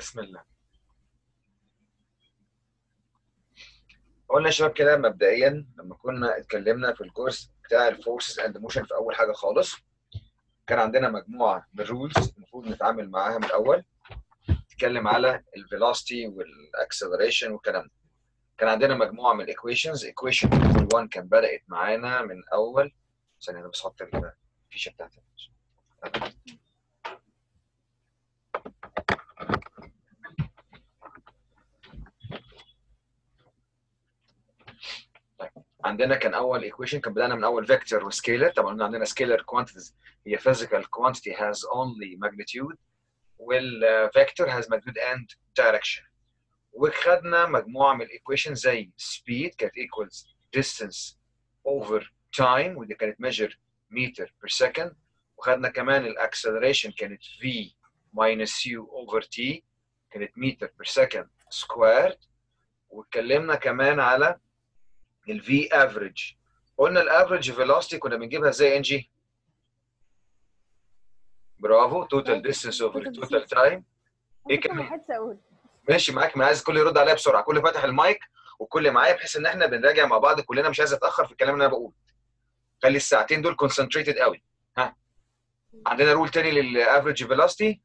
بسم الله قلنا يا شباب كده مبدئيا لما كنا اتكلمنا في الكورس بتاع الفورسز اند موشن في اول حاجه خالص كان عندنا مجموعه من الرولز المفروض نتعامل معاها من الاول نتكلم على الفيلوسيتي والاكسلريشن والكلام ده كان عندنا مجموعه من الايكويشنز ايكويشن 1 كان بدات معانا من اول ثانيه انا بس احط الفيشه بتاعتي عندنا كان اول ايكويشن كان بدانا من اول فيكتور وسكيلر طبعا قلنا عندنا سكيلر كوانتيتيز هي physical quantity has only magnitude والفيكتور has magnitude and direction وخدنا مجموعه من الايكويشن زي speed كانت equals distance over time ودي كانت measure meter per second وخدنا كمان الاكسلريشن كانت v minus u over t كانت meter per second squared واتكلمنا كمان على الفي افريج قلنا الافريج فيلوسيتي كنا بنجيبها ازاي انجي برافو توتال ديستنس اوفر توتال تايم ايه ممكن ما كمان لحقتش اقول ماشي معاك ما عايز الكل يرد عليا بسرعه كل فاتح المايك وكل معايا بحيث ان احنا بنراجع مع بعض كلنا مش عايز اتاخر في الكلام اللي انا بقوله خلي الساعتين دول كونسنتريتد قوي ها عندنا رول تاني للافريج فيلوسيتي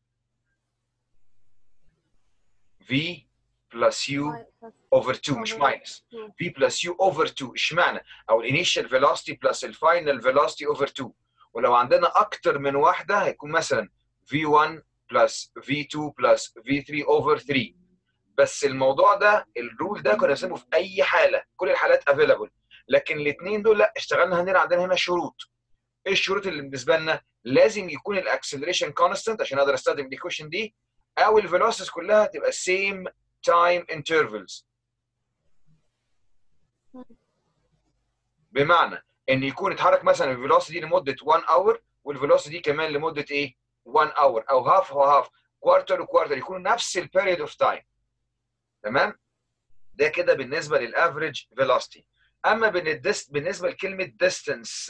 في بلس يو اوفر 2 مش Over ماينس two. v بلس يو اوفر 2 اشمعنى او الانيشال فيلوسيتي بلس الفاينل فيلوسيتي اوفر 2 ولو عندنا اكتر من واحده هيكون مثلا v1 بلس v2 بلس v3 اوفر 3 بس الموضوع ده الرول ده كنا بنسميه في اي حاله كل الحالات افيلابل لكن الاثنين دول لا اشتغلنا هنا عندنا هنا شروط ايه الشروط اللي بالنسبه لنا لازم يكون الاكسلريشن كونستنت عشان اقدر استخدم الايكويشن دي او الفيلوسيتيز كلها تبقى سيم تايم انترفلز بمعنى ان يكون اتحرك مثلا الفيلوسيتي دي لمده 1 اور والفيلوسيتي دي كمان لمده ايه 1 اور او هاف وهاف كوارتر وكوارتر يكونوا نفس البيريود اوف تايم تمام ده كده بالنسبه للافريج فيلوسيتي اما بالنسبه بالنسبه لكلمه ديستنس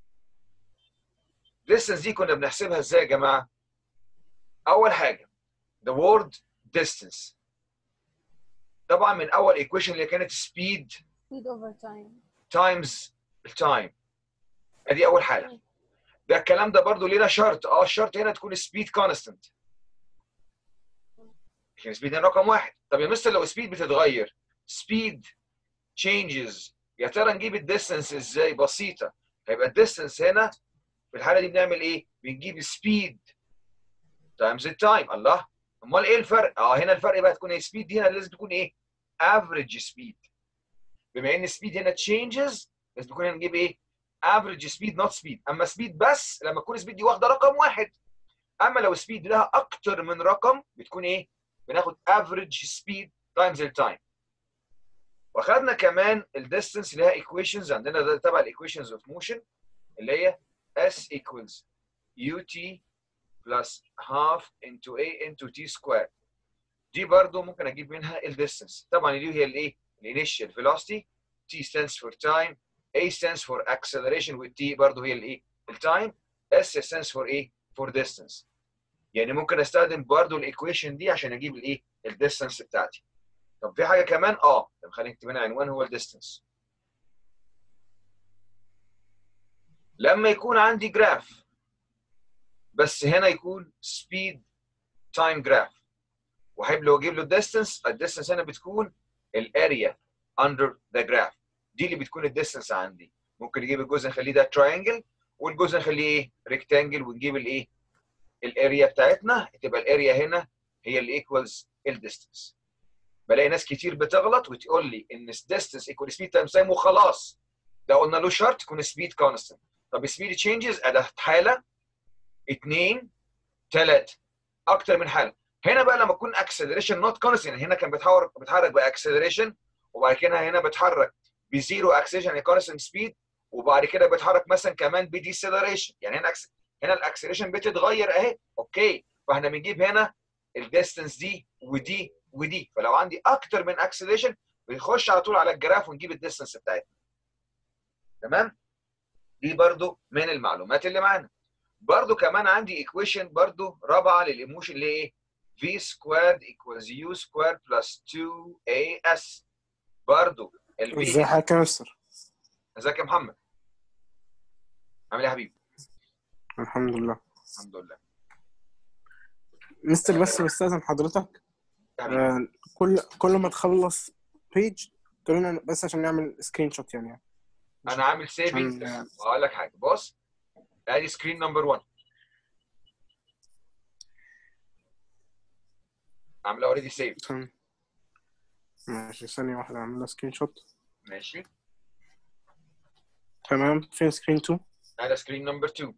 distance دي كنا بنحسبها ازاي يا جماعه اول حاجه the word distance طبعا من اول equation اللي كانت speed speed over time times التايم ادي اول حاله ده الكلام ده برضو لينا شرط اه الشرط هنا تكون سبيد كونستنت عشان سبيد هنا رقم واحد طب يا مستر لو سبيد بتتغير سبيد changes يا ترى نجيب الديستنس ازاي بسيطه هيبقى الديستنس هنا في الحاله دي بنعمل ايه بنجيب سبيد تايمز التايم الله امال ايه الفرق اه هنا الفرق بقى تكون سبيد دي هنا لازم تكون ايه افريج سبيد بما ان سبيد هنا تشينجز لازم تكون هنا نجيب ايه افريج سبيد نوت سبيد اما سبيد بس لما تكون سبيد دي واخده رقم واحد اما لو سبيد لها اكتر من رقم بتكون ايه بناخد افريج سبيد تايمز التايم واخدنا كمان الديستنس اللي هي ايكويشنز عندنا ده تبع الايكويشنز اوف موشن اللي هي s equals ut plus half into a into t squared دي برضو ممكن اجيب منها الديستنس طبعا دي هي الايه الانيشال velocity t stands for time a stands for acceleration وال t برضو هي الايه التايم s stands for ايه for distance يعني ممكن استخدم برضو الايكويشن دي عشان اجيب الايه الديستنس بتاعتي طب في حاجه كمان اه طب خلينا نكتب هنا عنوان هو الديستنس لما يكون عندي جراف بس هنا يكون سبيد تايم جراف واحب لو اجيب له الديستنس الديستنس هنا بتكون الاريا اندر ذا جراف دي اللي بتكون الديستنس عندي ممكن نجيب الجزء نخليه ده تراينجل والجزء نخليه ايه ريكتانجل ونجيب الايه الاريا بتاعتنا تبقى الاريا هنا هي اللي ايكوالز الديستنس بلاقي ناس كتير بتغلط وتقول لي ان ديستنس ايكوال سبيد تايم تايم وخلاص ده قلنا له شرط يكون سبيد كونستنت طب سبيد تشينجز اداه حاله اثنين ثلاثه اكتر من حاله هنا بقى لما يكون اكسلريشن نوت كونستنت يعني هنا كان بيتحرك بيتحرك باكسلريشن وبعد كده هنا بيتحرك بزيرو اكسلريشن يعني كونستنت سبيد وبعد كده بيتحرك مثلا كمان بديسلريشن يعني هنا أكس... هنا الاكسلريشن بتتغير اهي اوكي فاحنا بنجيب هنا الديستنس دي ودي ودي فلو عندي اكتر من اكسلريشن بنخش على طول على الجراف ونجيب الديستنس بتاعتنا تمام دي برضو من المعلومات اللي معانا برضو كمان عندي ايكويشن برضو رابعه للايموشن اللي ايه v squared equals u squared plus 2as برضو ال ازاي v حضرتك يا مستر ازيك يا محمد عامل ايه يا حبيبي الحمد لله الحمد لله مستر بس بستأذن حضرتك يا حبيبي آه، كل كل ما تخلص بيج تقول لنا بس عشان نعمل سكرين شوت يعني انا عامل سيفنج عشان- واقول لك حاجه بص ادي سكرين نمبر 1 عامله اوريدي سيف تمام. ماشي ثانية واحدة اعمل لها سكرين شوت ماشي تمام فين سكرين 2 هذا سكرين نمبر 2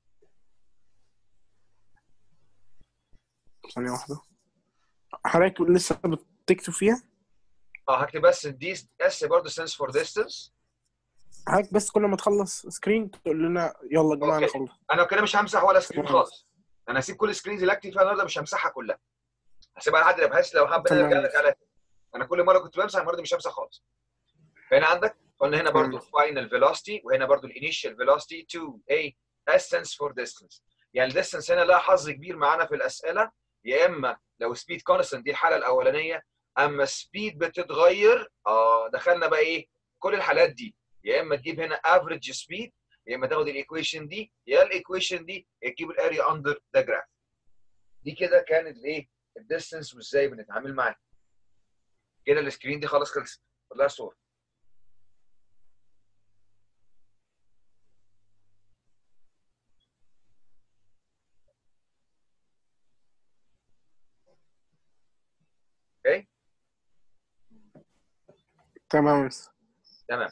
ثانية واحدة حضرتك لسه بتكتب فيها اه هكتب بس دي اس برضه سنس فور ديستنس حضرتك بس كل ما تخلص سكرين تقول لنا يلا يا جماعة أوكي. نخلص انا كده مش همسح ولا سكرين تمام. خالص انا هسيب كل السكرينز اللي اكتب فيها النهارده مش همسحها كلها هسيبها لحد بحيث لو حابب تمام. ارجع لك على انا كل مره كنت بمسح المره دي مش همسح خالص فهنا عندك قلنا هنا برضو فاينل فيلوسيتي وهنا برضو الانيشال فيلوسيتي 2 a distance for distance يعني الديستنس هنا لها حظ كبير معانا في الاسئله يا اما لو سبيد كونستنت دي الحاله الاولانيه اما سبيد بتتغير اه دخلنا بقى ايه كل الحالات دي يا اما تجيب هنا افريج سبيد يا اما تاخد الايكويشن دي يا الايكويشن دي يا تجيب الاريا اندر ذا جراف دي كده كانت الايه الديستنس وازاي بنتعامل معاها كده السكرين دي خلاص خلصت كلها صور اوكي تمام يا مستر تمام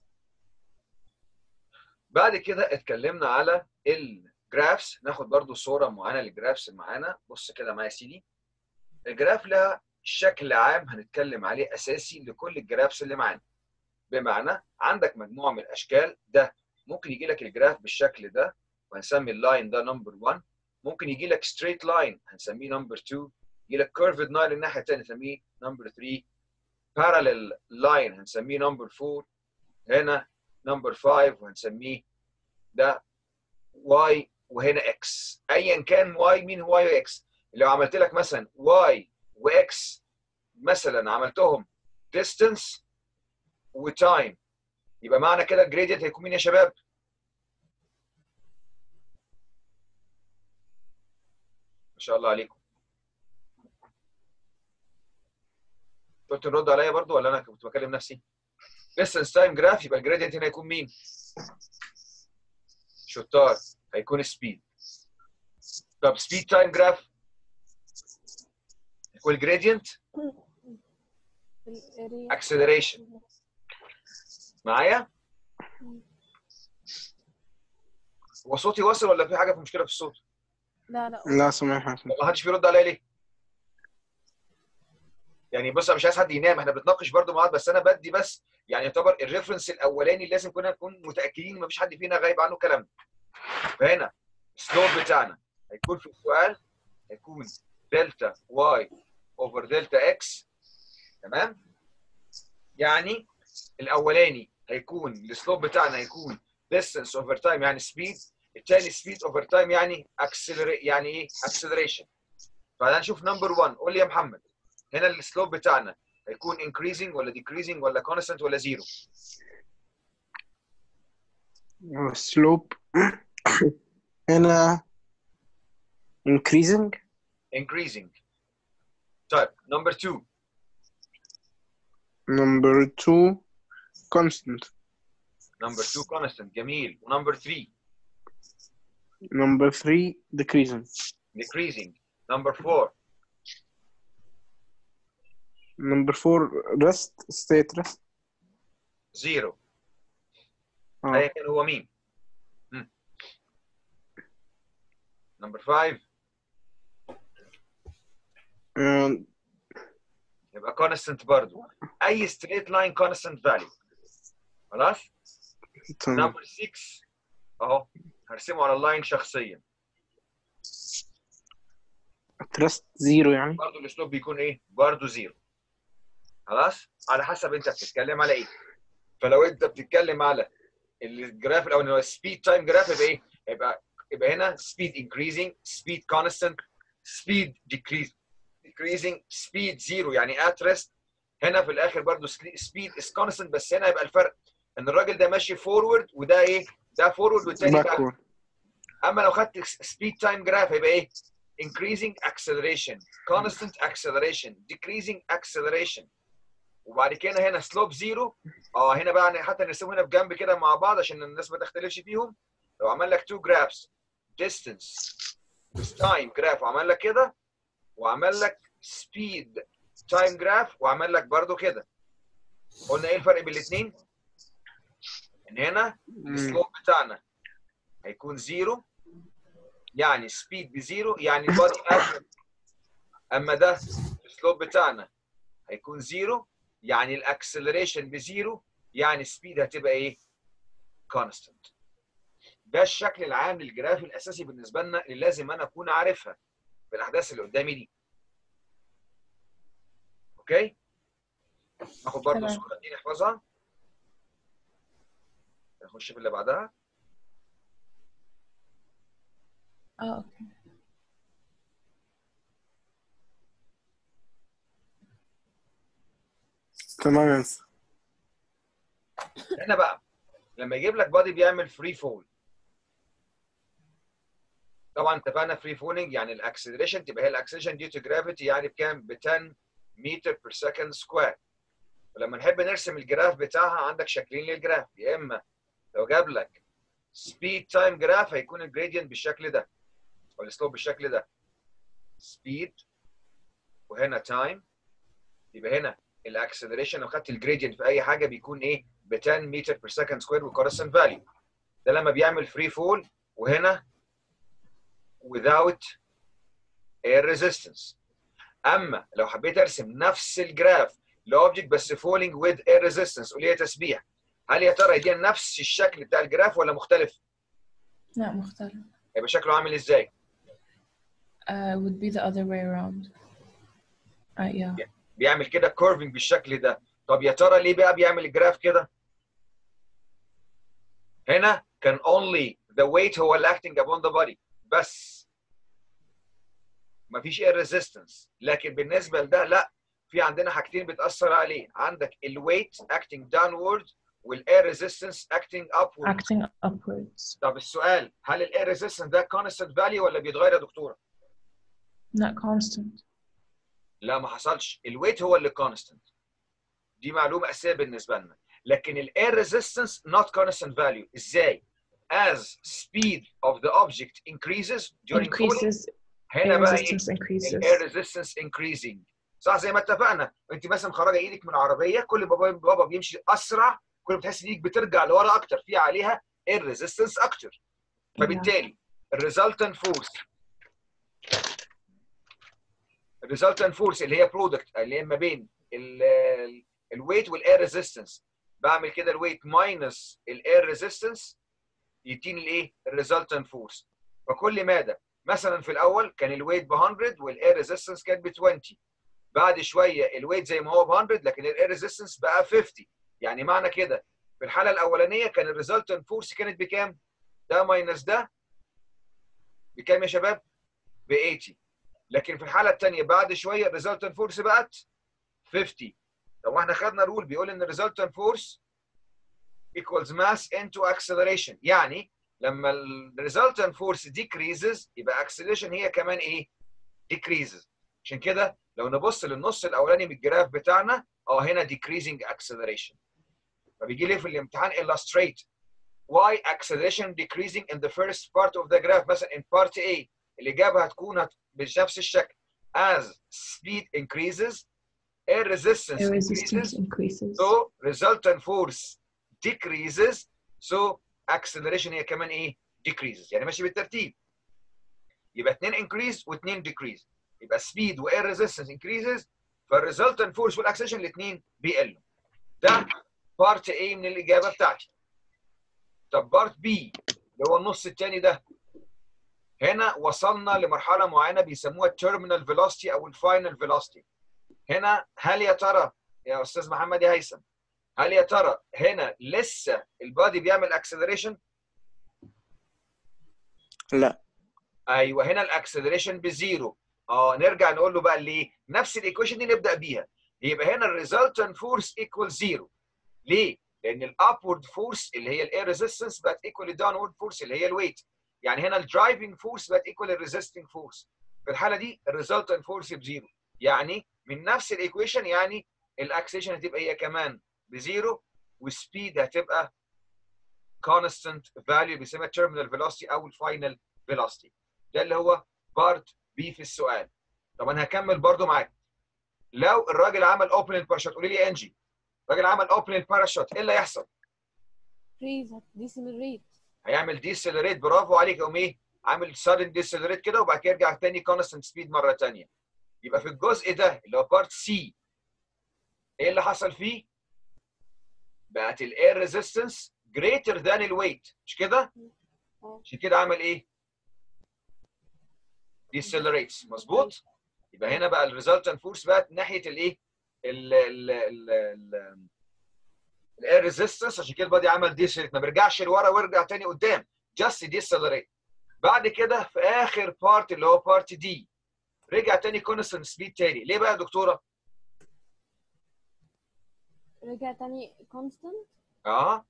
بعد كده اتكلمنا على الجرافس ناخد برضو صوره معينه للجرافس معانا بص كده معايا يا سيدي الجراف لها شكل عام هنتكلم عليه اساسي لكل الجرافس اللي معانا بمعنى عندك مجموعه من الاشكال ده ممكن يجي لك الجراف بالشكل ده وهنسمي اللاين ده نمبر 1 ممكن يجي لك ستريت لاين هنسميه نمبر 2 يجي لك كيرفد لاين الناحيه الثانيه نسميه نمبر 3 بارالل لاين هنسميه نمبر 4 هنا نمبر 5 وهنسميه ده واي وهنا اكس ايا كان واي مين هو واي واكس لو عملت لك مثلا واي واكس مثلا عملتهم distance وتايم يبقى معنى كده الجريدينت هيكون مين يا شباب؟ ما شاء الله عليكم كنت نرد عليا برضو ولا انا كنت بكلم نفسي؟ distance time graph يبقى الجريدينت هنا هيكون مين؟ شطار هيكون سبيد طب سبيد تايم جراف يكون الجريدينت اكسلريشن معايا هو صوتي واصل ولا في حاجه في مشكله في الصوت لا لا لا سامح طب ما حدش بيرد عليا ليه يعني بص انا مش عايز حد ينام احنا بنتناقش برضو مع بعض بس انا بدي بس يعني يعتبر الريفرنس الاولاني لازم كنا نكون متاكدين مفيش حد فينا غايب عنه كلام فهنا السلوب بتاعنا هيكون في السؤال هيكون دلتا واي اوفر دلتا اكس تمام يعني الاولاني هيكون السلوب بتاعنا هيكون distance over time يعني speed الثاني speed over time يعني accelerate يعني ايه acceleration فهنا نشوف نمبر 1 قول لي يا محمد هنا السلوب بتاعنا هيكون increasing ولا decreasing ولا constant ولا زيرو سلوب هنا increasing increasing طيب نمبر 2 number two constant نمبر 2 constant جميل ونمبر 3 number three decreasing decreasing نمبر 4 number four rest state rest زيرو اه ايا كان هو مين نمبر 5 آه، يبقى constant برضو اي straight line constant value خلاص تمام نمبر 6 اهو هرسمه على اللاين شخصيا رست زيرو يعني برضو الاسلوب بيكون ايه برضو زيرو خلاص على حسب انت بتتكلم على ايه فلو انت بتتكلم على الجراف الاولاني اللي هو سبيد تايم جراف يبقى ايه يبقى يبقى هنا سبيد increasing سبيد constant سبيد decrease decreasing speed zero يعني at rest هنا في الاخر برضو speed is constant بس هنا يبقى الفرق ان الراجل ده ماشي forward وده ايه ده forward والتاني back backward اما لو خدت speed time graph هيبقى ايه increasing acceleration constant acceleration decreasing acceleration وبعد كده هنا slope zero اه هنا بقى يعني حتى نرسمهم هنا بجنب كده مع بعض عشان الناس ما تختلفش فيهم لو عمل لك two graphs distance with time graph وعمل لك كده وعمل لك speed time graph وعمل لك برضو كده قلنا ايه الفرق بين الاثنين؟ ان هنا مم. السلوب بتاعنا هيكون زيرو يعني سبيد بزيرو يعني البادي اكشن اما ده السلوب بتاعنا هيكون زيرو يعني الاكسلريشن بزيرو يعني السبيد هتبقى ايه؟ كونستنت ده الشكل العام للجراف الاساسي بالنسبه لنا اللي لازم انا اكون عارفها في الاحداث اللي قدامي دي اوكي ناخد برضه تمام. صوره دي نحفظها نخش في اللي بعدها اه اوكي تمام يا مستر هنا بقى لما يجيب لك بادي بيعمل فري فول طبعا اتفقنا فري فولينج يعني الاكسلريشن تبقى هي الاكسلريشن ديو تو جرافيتي يعني بكام؟ ب 10 متر بير سكند سكوير ولما نحب نرسم الجراف بتاعها عندك شكلين للجراف يا اما لو جاب لك سبيد تايم جراف هيكون الجريدينت بالشكل ده او السلوب بالشكل ده سبيد وهنا تايم يبقى هنا الاكسلريشن لو خدت الجريدينت في اي حاجه بيكون ايه ب 10 متر بير سكند سكوير وكورسن فاليو ده لما بيعمل فري فول وهنا without air resistance اما لو حبيت ارسم نفس الجراف لاوبجكت بس فولينج with air resistance قول لي يا تسبيح هل يا ترى يدينا نفس الشكل بتاع الجراف ولا مختلف؟ لا مختلف هيبقى شكله عامل ازاي؟ uh, would be the other way around uh, yeah بيعمل كده كورفنج بالشكل ده طب يا ترى ليه بقى بيعمل الجراف كده؟ هنا كان only the weight هو اللي acting upon the body بس مفيش air resistance لكن بالنسبه لده لا في عندنا حاجتين بتاثر عليه عندك الويت acting downward والاير resistance acting upward acting upwards طب السؤال هل الاير resistance ده constant value ولا بيتغير يا دكتوره؟ not constant لا ما حصلش الويت هو اللي كونستنت دي معلومه اساسيه بالنسبه لنا لكن الاير ريزيستنس not constant value ازاي as speed of the object increases during cooling increases هنا air بقى ايه resistance increases الاير ريزيستنس increasing صح زي ما اتفقنا انت مثلا مخرجه ايدك من العربيه كل بابا بابا بيمشي اسرع كل ما بتحس ان ايدك بترجع لورا اكتر في عليها اير ريزيستنس اكتر فبالتالي الريزلتنت فورس الريزلتنت فورس اللي هي برودكت اللي هي ما بين الويت والاير ريزيستنس بعمل كده الويت ماينس الاير ريزيستنس يديني الايه الريزلتنت فورس فكل ماده مثلا في الاول كان الويت ب 100 والاير ريزيستنس كانت ب 20 بعد شويه الويت زي ما هو ب 100 لكن الاير ريزيستنس بقى 50 يعني معنى كده في الحاله الاولانيه كان الريزلتنت فورس كانت بكام؟ ده ماينس ده بكام يا شباب؟ ب 80 لكن في الحاله الثانيه بعد شويه الريزلتنت فورس بقت 50 لو احنا خدنا رول بيقول ان الريزلتنت فورس equals mass into acceleration يعني لما الريزلتنت فورس decreases يبقى acceleration هي كمان ايه؟ decreases عشان كده لو نبص للنص الاولاني من الجراف بتاعنا اه هنا decreasing acceleration فبيجي لي في الامتحان illustrate why acceleration decreasing in the first part of the graph مثلا in part A الاجابه هتكون هت- بنفس الشكل as speed increases air resistance air increases resistance increases so resultant force decreases so acceleration هي كمان ايه decreases يعني ماشي بالترتيب يبقى اثنين increase واثنين decrease يبقى speed و air resistance increases فالresultant force والاكسلريشن الاثنين بيقلوا ده بارت A من الاجابه بتاعتي طب بارت B اللي هو النص الثاني ده هنا وصلنا لمرحله معينه بيسموها التيرمينال فيلوسيتي او الفاينل فيلوسيتي هنا هل يا ترى يا استاذ محمد يا هيثم هل يا ترى هنا لسه البادي بيعمل اكسلريشن لا ايوه هنا الاكسلريشن بزيرو اه نرجع نقول له بقى ليه نفس الايكويشن دي نبدا بيها يبقى هنا الريزلتنت فورس ايكوال زيرو ليه لان الابورد فورس اللي هي الاير ريزيستنس بقت ايكوال الداونورد فورس اللي هي الويت يعني هنا الدرايفنج فورس بقت ايكوال الريزيستنج فورس في الحاله دي الريزلتنت فورس بزيرو يعني من نفس الايكويشن يعني الاكسيشن هتبقى هي كمان بزيرو والسبيد هتبقى constant value بيسميها terminal velocity او الفاينل velocity ده اللي هو بارت بي في السؤال طب انا هكمل برضو معاك لو الراجل عمل اوبن الباراشوت قولي لي انجي الراجل عمل اوبن الباراشوت ايه اللي هيحصل؟ فريز هتديسلريت هيعمل ديسلريت برافو عليك يقوم ايه؟ عامل سادن ديسلريت كده وبعد كده يرجع تاني كونستنت سبيد مره ثانيه يبقى في الجزء ده اللي هو بارت سي ايه اللي حصل فيه؟ بقت الاير ريزيستنس greater than الويت مش كده؟ عشان كده عمل ايه؟ decelerates مظبوط؟ يبقى هنا بقى الريزلتنت فورس بقت ناحيه الايه؟ ال ال ال ال الاير ريزيستنس عشان كده البادي عمل ديسلريت ما بيرجعش لورا ويرجع تاني قدام جاست ديسلريت بعد كده في اخر بارت اللي هو بارت دي رجع تاني كونستنت سبيد تاني ليه بقى يا دكتوره؟ رجع تاني كونستنت اه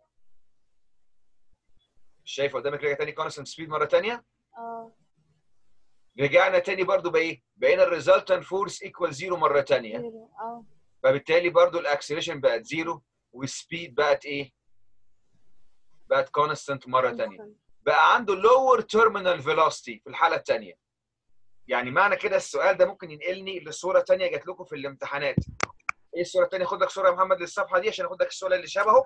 شايف قدامك رجع تاني كونستنت سبيد مره تانيه اه رجعنا تاني برضو بايه؟ بقينا الريزلتنت فورس ايكوال زيرو مره تانيه زيرو اه فبالتالي برضو الاكسلريشن بقت زيرو والسبيد بقت ايه؟ بقت كونستنت مره تانيه constant. بقى عنده lower terminal velocity في الحاله الثانيه يعني معنى كده السؤال ده ممكن ينقلني لصوره ثانيه جات لكم في الامتحانات ايه الصوره الثانيه خد لك صوره يا محمد للصفحه دي عشان اخد لك الصوره اللي شبهه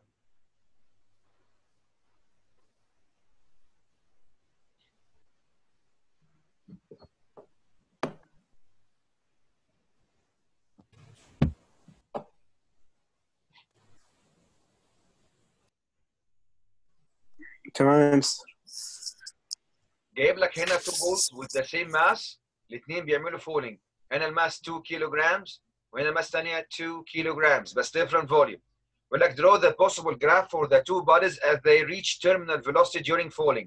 تمام يا مستر جايب لك هنا two balls with the same mass الاثنين بيعملوا falling هنا الماس 2 كيلو جرامز وهنا الماس ثانيه 2 كيلو جرامز بس different volume بيقول لك draw the possible graph for the two bodies as they reach terminal velocity during falling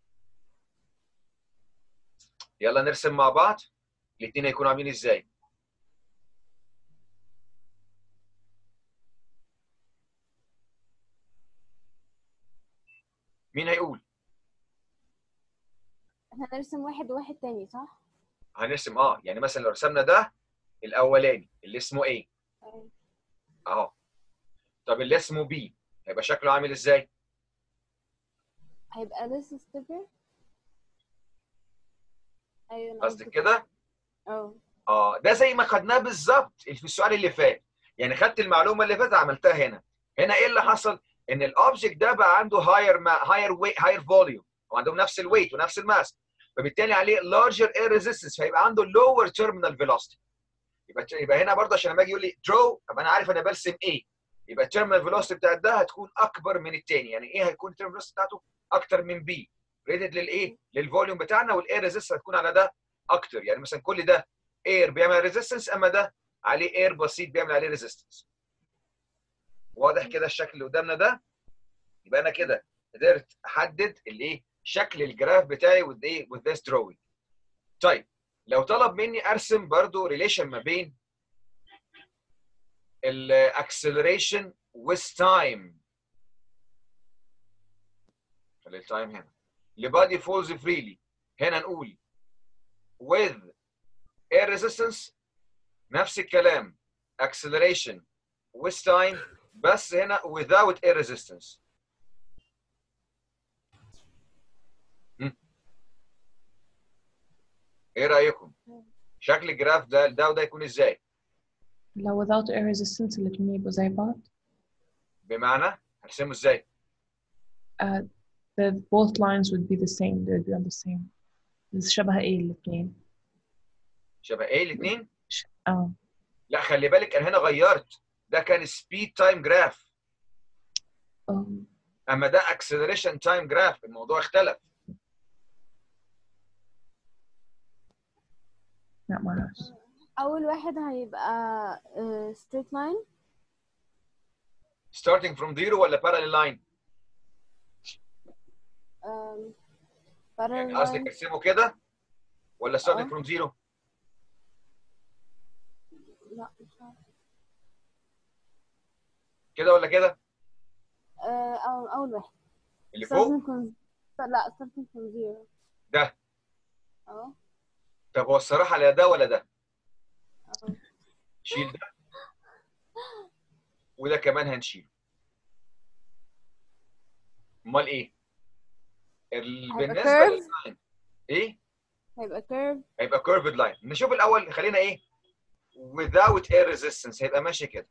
يلا نرسم مع بعض الاثنين هيكونوا عاملين ازاي مين هيقول احنا هنرسم واحد وواحد تاني صح؟ هنرسم اه يعني مثلا لو رسمنا ده الاولاني اللي اسمه ايه أيوة. اهو طب اللي اسمه بي هيبقى شكله عامل ازاي هيبقى this sticker ايوه أنا قصدك قصدي كده اه اه ده زي ما خدناه بالظبط في السؤال اللي فات يعني خدت المعلومه اللي فاتت عملتها هنا هنا ايه اللي حصل ان الاوبجكت ده بقى عنده هاير هاير ويت هاير فوليوم وعندهم نفس الويت ونفس الماس فبالتالي عليه larger air resistance فيبقى عنده lower terminal velocity يبقى يبقى هنا برضه عشان لما اجي يقول لي draw طب انا عارف انا برسم ايه يبقى التيرمينال فيلوسيتي بتاعت ده هتكون اكبر من الثاني يعني ايه هيكون التيرمينال فيلوسيتي بتاعته اكتر من بي ريتد للايه للفوليوم بتاعنا والاير ريزيستنس هتكون على ده اكتر يعني مثلا كل ده اير بيعمل ريزيستنس اما ده عليه اير بسيط بيعمل عليه ريزيستنس واضح كده الشكل اللي قدامنا ده يبقى انا كده قدرت احدد الايه شكل الجراف بتاعي with ايه with this drawing طيب لو طلب مني ارسم برضو ريليشن ما بين الاكسلريشن with time خلي التايم هنا لبادي فولز فريلي هنا نقول with air resistance نفس الكلام acceleration with time بس هنا without air resistance هم. ايه رايكم شكل الجراف ده ده وده يكون ازاي لو without air resistance الاتنين يبقوا زي بعض بمعنى هرسمه ازاي uh, the both lines would be the same they would be on the same بس شبه ايه الاتنين شبه ايه الاثنين ش- اه لا خلي بالك انا هنا غيرت ده كان سبيد تايم جراف اه اما ده اكسلريشن تايم جراف الموضوع اختلف لا معرفش اول واحد هيبقى آه، straight line starting from zero ولا parallel line آم، يعني parallel قصدك line ارسمه كده ولا starting آه. from zero لا مش عارفة كده ولا كده آه، أو أول واحد اللي فوق starting from لا starting from zero ده اه طب هو الصراحه لا ده ولا ده اه شيل ده وده كمان هنشيله امال ايه ال- هيبقى بالنسبه curve. لللاين ايه هيبقى curve هيبقى كيرفد لاين نشوف الاول خلينا ايه without air resistance هيبقى ماشي كده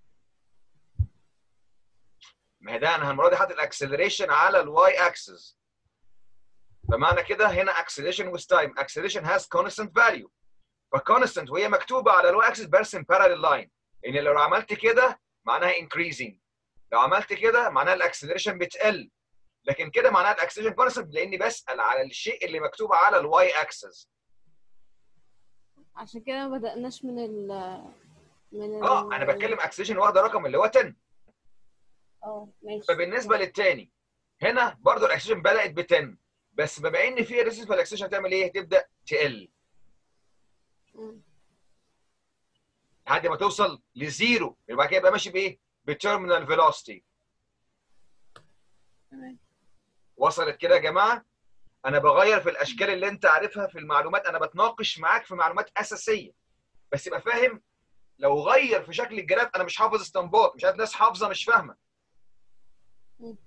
ما هي ده انا المره دي حاطط الاكسلريشن على الواي اكسس فمعنى كده هنا acceleration with time acceleration has constant value فconstant وهي مكتوبه على الواي اكسس برسم parallel line ان لو عملت كده معناها increasing لو عملت كده معناها الاكسلريشن بتقل لكن كده معناها الاكسلريشن كونستنت لاني بسال على الشيء اللي مكتوب على الواي اكسس عشان كده ما بدأناش من ال من ال اه انا بتكلم اكسلريشن واخده رقم اللي هو 10 اه ماشي فبالنسبه للتاني هنا برضو الاكسلريشن بدات ب 10 بس بما ان في ريزيستنس فالاكسلريشن هتعمل ايه؟ تبدا تقل مم. لحد ما توصل لزيرو يبقى كده يبقى ماشي بايه؟ بتيرمينال فيلوسيتي تمام وصلت كده يا جماعه؟ انا بغير في الاشكال اللي انت عارفها في المعلومات انا بتناقش معاك في معلومات اساسيه بس يبقى فاهم لو غير في شكل الجراف انا مش حافظ استنباط مش عارف ناس حافظه مش فاهمه مم.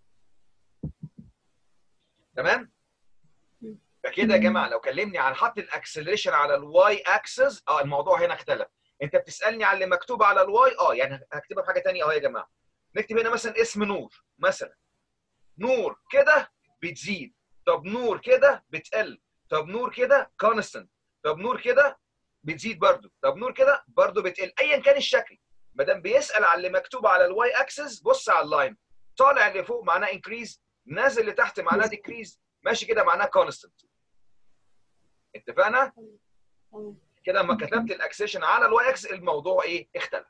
تمام مم. فكده يا جماعه لو كلمني عن حط الاكسلريشن على الواي اكسس اه الموضوع هنا اختلف انت بتسالني على اللي مكتوب على الواي اه يعني هكتبها بحاجه ثانيه اهو يا جماعه نكتب هنا مثلا اسم نور مثلا نور كده بتزيد طب نور كده بتقل طب نور كده كونستنت طب نور كده بتزيد برضو طب نور كده برضو بتقل ايا كان الشكل ما دام بيسال على اللي مكتوب على الواي اكسس بص على اللاين طالع اللي فوق معناه انكريز نازل اللي تحت معناه ديكريز ماشي كده معناه كونستنت اتفقنا تمام كده لما كتبت الاكسيشن على الواي اكس الموضوع ايه اختلف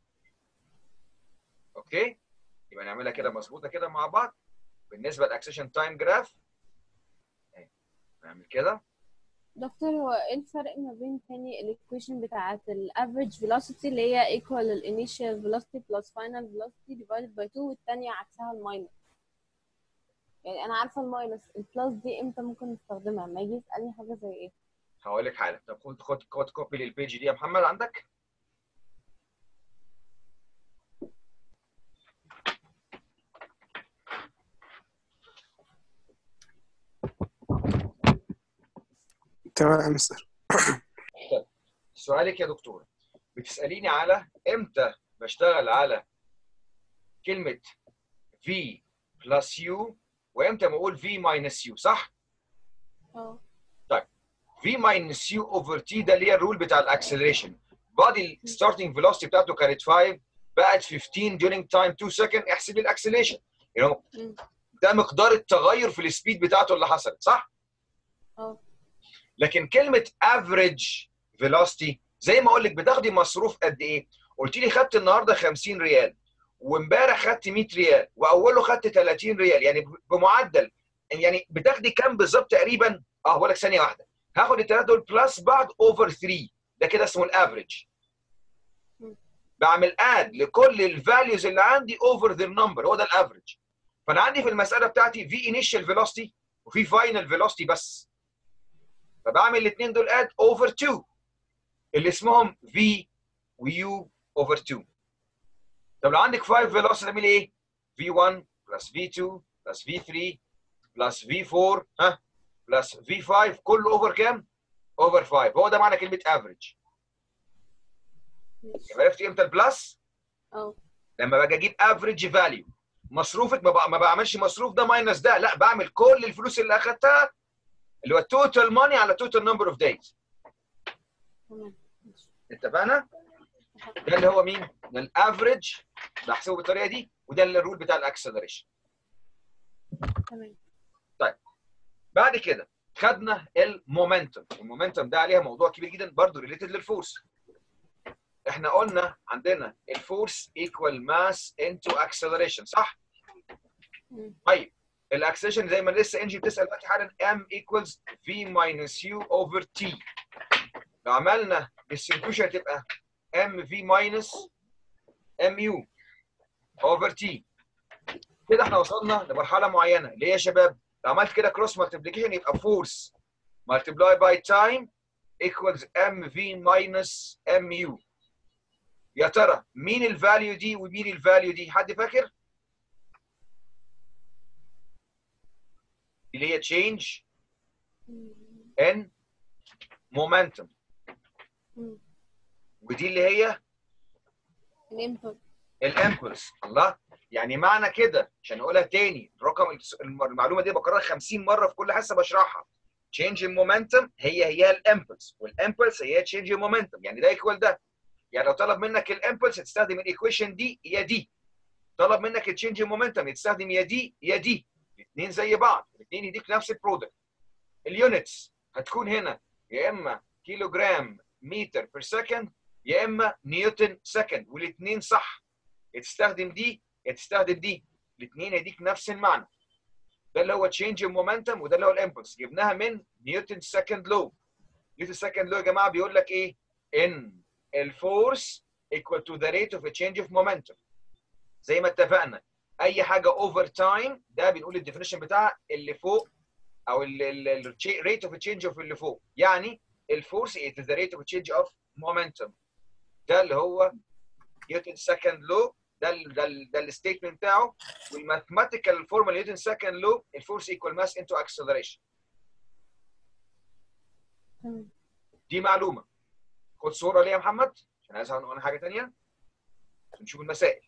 اوكي يبقى نعملها كده مظبوطه كده مع بعض بالنسبه للاكسيشن تايم جراف نعمل كده دكتور هو ايه الفرق ما بين تاني الايكويشن بتاعت الافريج فيلوسيتي اللي هي equal الانيشال فيلوسيتي بلس فاينل فيلوسيتي divided by 2 والتانية عكسها الماينس يعني انا عارفه الماينس البلس دي امتى ممكن نستخدمها لما يجي يسالني حاجه زي ايه هقول لك حاجه طب خد خد خد كوبي للبيج دي يا محمد عندك تمام مستر سؤالك يا دكتور بتساليني على امتى بشتغل على كلمه v بلس u وامتى بقول v ماينس u صح؟ اه v ماينس u اوفر t ده اللي هي الرول بتاع الاكسلريشن بعد الستارتنج فيلوسيتي بتاعته كانت 5 بقت 15 during time 2 second احسب الاكسلريشن يعني هو مم. ده مقدار التغير في السبيد بتاعته اللي حصلت صح؟ اه لكن كلمه افريج فيلوسيتي زي ما اقول لك بتاخدي مصروف قد ايه؟ قلت لي خدت النهارده 50 ريال وامبارح خدت 100 ريال واوله خدت 30 ريال يعني بمعدل يعني بتاخدي كام بالظبط تقريبا؟ اه بقول لك ثانيه واحده هاخد الثلاثه دول بلس بعض اوفر 3 ده كده اسمه الافريج مم. بعمل اد لكل الفاليوز اللي عندي اوفر ذا نمبر هو ده الافريج فانا عندي في المساله بتاعتي في انيشال فيلوسيتي وفي فاينل فيلوسيتي بس فبعمل الاثنين دول اد اوفر 2 اللي اسمهم في ويو اوفر 2 طب لو عندك 5 فيلوسيتي تعمل ايه؟ v1 بلس v2 بلس v3 بلس v4 ها بلس v5 كله اوفر كام؟ اوفر 5 هو ده معنى كلمه افريج ماشي يبقى عرفت امتى البلس؟ اه لما باجي اجيب افريج فاليو مصروفك ما, بق- ما بعملش مصروف ده ماينس ده لا بعمل كل الفلوس اللي اخدتها اللي هو التوتال ماني على توتال نمبر اوف دايز تمام ماشي اتفقنا؟ ده اللي هو مين؟ ده الافريج بحسبه بالطريقه دي وده اللي الرول بتاع الاكسلريشن تمام بعد كده خدنا المومنتوم المومنتوم ده عليها موضوع كبير جدا برضه ريليتد للفورس احنا قلنا عندنا الفورس ايكوال ماس انتو اكسلريشن صح مم. طيب الاكسلريشن زي ما لسه انجي بتسال دلوقتي حالا ام ايكوالز في ماينس يو اوفر تي لو عملنا ديستريبيوشن تبقى ام في ماينس ام يو اوفر تي كده احنا وصلنا لمرحله معينه اللي هي يا شباب لو عملت كده كروس مالتيبليكيشن يبقى فورس multiply by time equals mv minus mu يا ترى مين الفاليو دي ومين الفاليو دي حد فاكر اللي هي change in momentum مم. ودي اللي هي الانبوت الامبلس الله يعني معنى كده عشان اقولها تاني الرقم المعلومه دي بكررها 50 مره في كل حصه بشرحها change in momentum هي هي الامبلس والامبلس هي change in momentum يعني ده ايكوال ده يعني لو طلب منك الامبلس هتستخدم الايكويشن دي يا دي طلب منك التشينج ان مومنتم يتستخدم يا دي يا دي الاثنين زي بعض الاثنين يديك نفس البرودكت اليونتس هتكون هنا يا اما كيلو جرام متر بير سكند يا اما نيوتن سكند والاثنين صح يتستخدم دي يا تستخدم دي الاثنين يديك نفس المعنى ده اللي هو تشينج ان مومنتم وده اللي هو الامبلس جبناها من نيوتن سكند لو نيوتن سكند لو يا جماعه بيقول لك ايه ان الفورس equal to the rate of a change of momentum زي ما اتفقنا اي حاجه اوفر تايم ده بنقول الديفينيشن بتاعها اللي فوق او الريت اوف تشينج اوف اللي فوق يعني الفورس is the rate of change of momentum ده اللي هو نيوتن سكند لو ده ال ده ال ده الستيتمنت بتاعه والماثيماتيكال فورمولا نيوتن سكند لو الفورس ايكوال ماس انتو اكسلريشن تمام دي معلومه خد صوره ليه يا محمد عشان عايز اقول حاجه ثانيه نشوف المسائل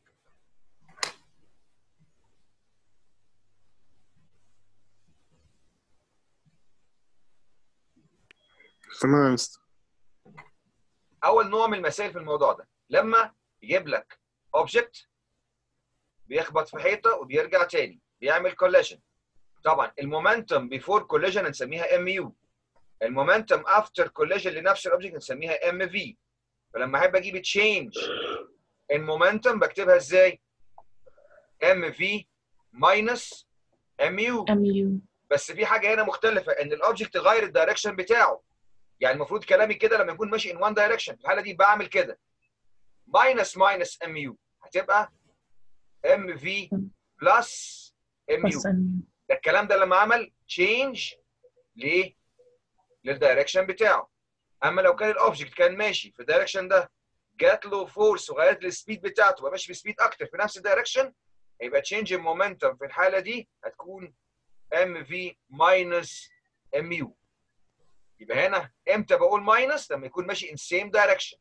تمام يا مستر اول نوع من المسائل في الموضوع ده لما يجيب لك اوبجكت بيخبط في حيطه وبيرجع تاني بيعمل كوليجن طبعا المومنتم بيفور كوليجن هنسميها ام يو المومنتم افتر كوليجن لنفس الاوبجكت هنسميها ام في فلما احب اجيب تشينج المومنتم بكتبها ازاي ام في ماينس ام يو ام يو بس في حاجه هنا مختلفه ان الاوبجكت غير الدايركشن بتاعه يعني المفروض كلامي كده لما يكون ماشي ان وان دايركشن في الحاله دي بعمل كده ماينس ماينس ام يو هتبقى ام في بلس ام يو بس ام ده الكلام ده لما عمل تشينج ليه؟ للدايركشن بتاعه اما لو كان الاوبجكت كان ماشي في الدايركشن ده جات له فورس وغيرت السبيد بتاعته بقى ماشي بسبيد اكتر في نفس الدايركشن يبقى تشينج المومنتم في الحاله دي هتكون ام في ماينس ام يو يبقى هنا امتى بقول ماينس لما يكون ماشي ان سيم دايركشن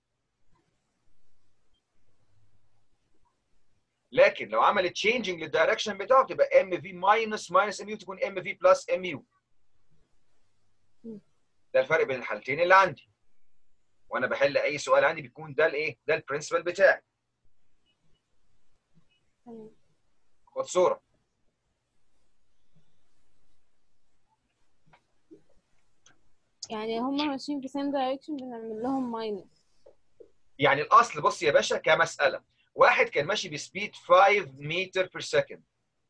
لكن لو عملت تشينجنج للدايركشن بتاعه تبقى ام في ماينس ماينس ام يو تكون ام في بلس ام يو ده الفرق بين الحالتين اللي عندي وانا بحل اي سؤال عندي بيكون ده الايه ده البرنسبل بتاعي تمام خد صوره يعني هما ماشيين في same direction بنعمل لهم minus يعني الاصل بص يا باشا كمساله واحد كان ماشي بسبيد 5 متر بير سكند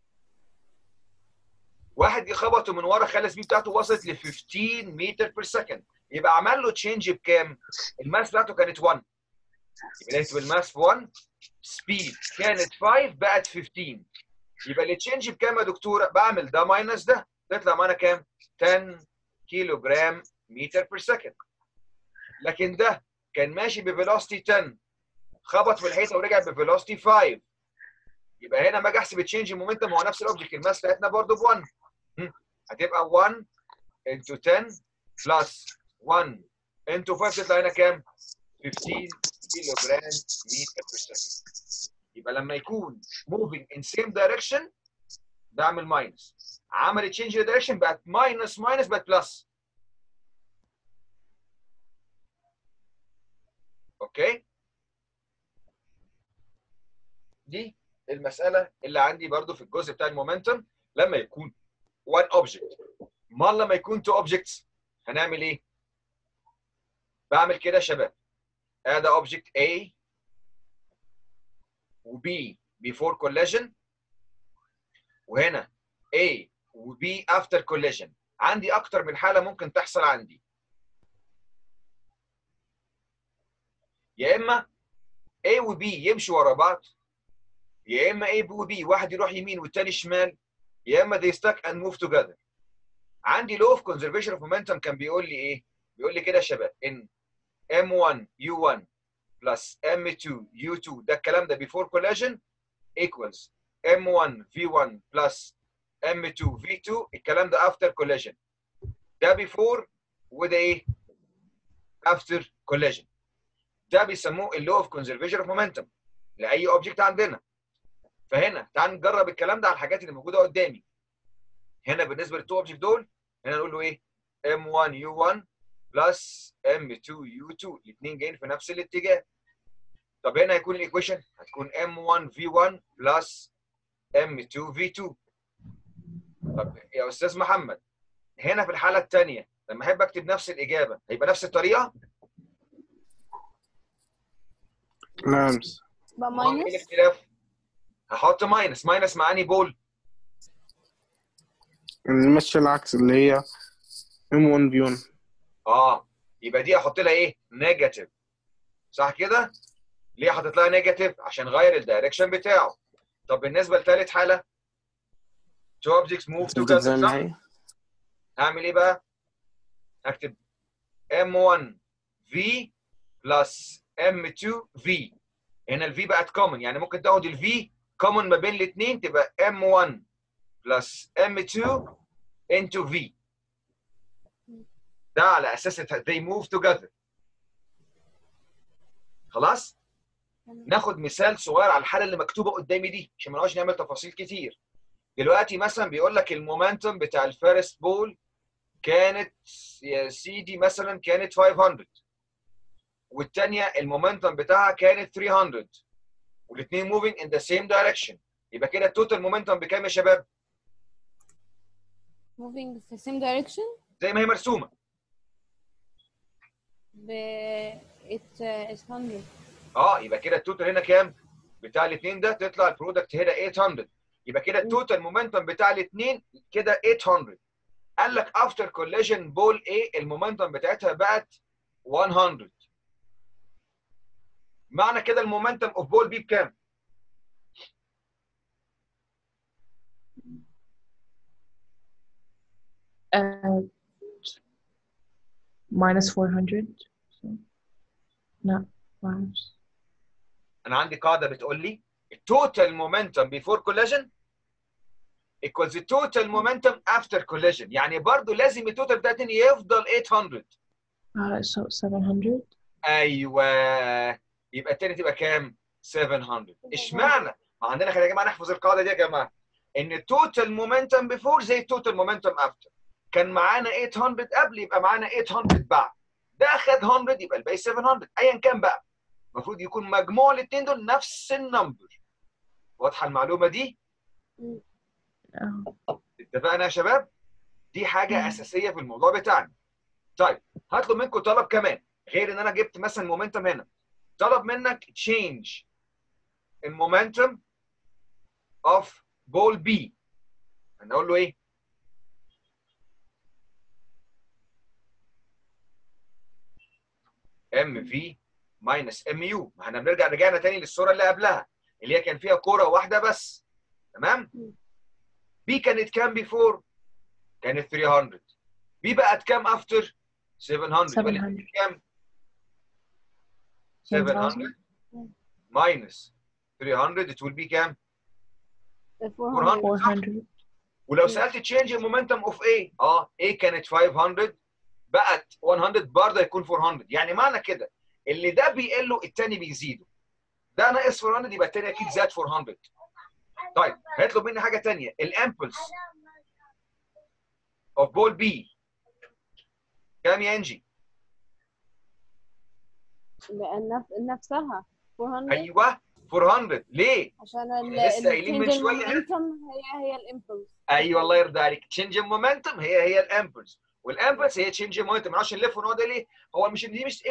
واحد جه خبطه من ورا خلى السبيد بتاعته وصلت ل 15 متر بير سكند يبقى عمل له تشينج بكام؟ الماس بتاعته كانت 1 يبقى نكتب الماس ب 1 سبيد كانت 5 بقت 15 يبقى التشينج بكام يا دكتوره؟ بعمل ده ماينس ده تطلع معانا كام؟ 10 كيلو جرام متر بير سكند لكن ده كان ماشي بفيلوسيتي 10 خبط في الحيطه ورجع بفيلوسيتي 5 يبقى هنا ما اجي احسب التشينج مومنتم هو نفس الاوبجكت الماس بتاعتنا برضه ب 1 هم، هتبقى 1 into 10 بلس 1 into 5 تطلع هنا كام؟ 15 كيلو جرام متر بير سكند يبقى لما يكون moving in same direction بعمل ماينس عمل تشينج دايركشن بقت ماينس ماينس بقت بلس اوكي دي المساله اللي عندي برضو في الجزء بتاع المومنتم لما يكون one object امال لما يكون two objects هنعمل ايه بعمل كده يا شباب ادي object A و B before collision وهنا A و B after collision عندي اكتر من حاله ممكن تحصل عندي يا اما A و B يمشوا ورا بعض يا اما A و B واحد يروح يمين والتاني شمال يا اما they stuck and move together عندي law of conservation of momentum كان بيقول لي ايه؟ بيقول لي كده يا شباب ان M1 U1 plus M2 U2 ده الكلام ده before collision equals M1 V1 plus M2 V2 الكلام ده after collision ده before وده ايه؟ after collision ده بيسموه اللو اوف conservation of momentum لاي اوبجكت عندنا فهنا تعال نجرب الكلام ده على الحاجات اللي موجوده قدامي هنا بالنسبه للتو اوبجكت دول هنا نقول له ايه M1 U1 بلس M2 U2 الاثنين جايين في نفس الاتجاه طب هنا هيكون الايكويشن هتكون M1 V1 بلس M2 V2 طب يا استاذ محمد هنا في الحاله الثانيه لما احب اكتب نفس الاجابه هيبقى نفس الطريقه لا مس بقى امال ايه ماينس الاختلاف هحط ماينس ماينس مع اني بول نمشي العكس اللي هي M1 V1 اه يبقى دي احط لها ايه نيجاتيف صح كده ليه حاطط لها نيجاتيف عشان غير الدايركشن بتاعه طب بالنسبه لثالث حاله two objects move زي together ما صح هي هعمل ايه بقى هكتب M1 V plus M2 V هنا ال V بقت common يعني ممكن تاخد ال V common ما بين الاثنين تبقى M1 plus M2 into V ده على اساس it- they move together خلاص ناخد مثال صغير على الحاله اللي مكتوبه قدامي دي عشان ما نقعدش نعمل تفاصيل كتير دلوقتي مثلا بيقول لك المومنتوم بتاع الفيرست بول كانت يا سيدي مثلا كانت 500 والثانيه المومنتوم بتاعها كانت 300 والاثنين موفينج ان ذا سيم دايركشن يبقى كده التوتال مومنتوم بكام يا شباب؟ moving في same direction زي ما هي مرسومه ب it is 100 اه يبقى كده التوتال هنا كام؟ بتاع الاثنين ده تطلع البرودكت هنا 800 يبقى كده التوتال مومنتوم بتاع الاثنين كده 800 قال لك افتر كوليجن بول A المومنتوم بتاعتها بقت 100 معنى كده المومنتوم اوف بول بي بكام؟ Uh, minus 400. So, not minus. انا عندي قاعده بتقول لي التوتال مومنتوم بيفور كوليجن equals the total momentum after collision يعني برضو لازم التوتال بتاعتي يفضل 800 Uh, so 700. ايوه يبقى التاني تبقى كام 700 اشمعنى ما عندنا خلينا يا جماعه نحفظ القاعده دي يا جماعه ان التوتال مومنتم بيفور زي التوتال مومنتم افتر كان معانا 800 قبل يبقى معانا 800 بعد ده خد 100 يبقى الباقي 700 ايا كان بقى المفروض يكون مجموع الاثنين دول نفس النمبر واضحه المعلومه دي Uh, اتفقنا يا شباب دي حاجه مم. اساسيه في الموضوع بتاعنا طيب هطلب منكم طلب كمان غير ان انا جبت مثلا مومنتم هنا طلب منك change المومنتم of ball B هنقول له ايه ام في ماينس ام يو ما احنا بنرجع رجعنا تاني للصوره اللي قبلها اللي هي كان فيها كوره واحده بس تمام بي كانت كام بيفور كانت 300 بي بقت كام افتر 700 يبقى 700. الاتنين كام 10,000. 700 minus 300 it will be كام 400 400 صح؟ 400. ولو سالت تشينج المومنتم اوف ايه اه ايه كانت 500 بقت 100 برضه هيكون 400 يعني معنى كده اللي ده بيقله الثاني بيزيده ده ناقص 400 يبقى الثاني اكيد زاد 400 طيب هيطلب مني حاجه ثانيه الامبلس اوف بول بي كام يا انجي بقى نف- نفسها 400 ايوه 400 ليه عشان ال لسه قايلين من change شوية. المومنتم هي هي الامبلس ايوه الله يرضى عليك تشينج مومنتم هي هي الامبلس والامبلس هي تشينج مومنتم عشان نلف ونقعد ليه هو مش دي مش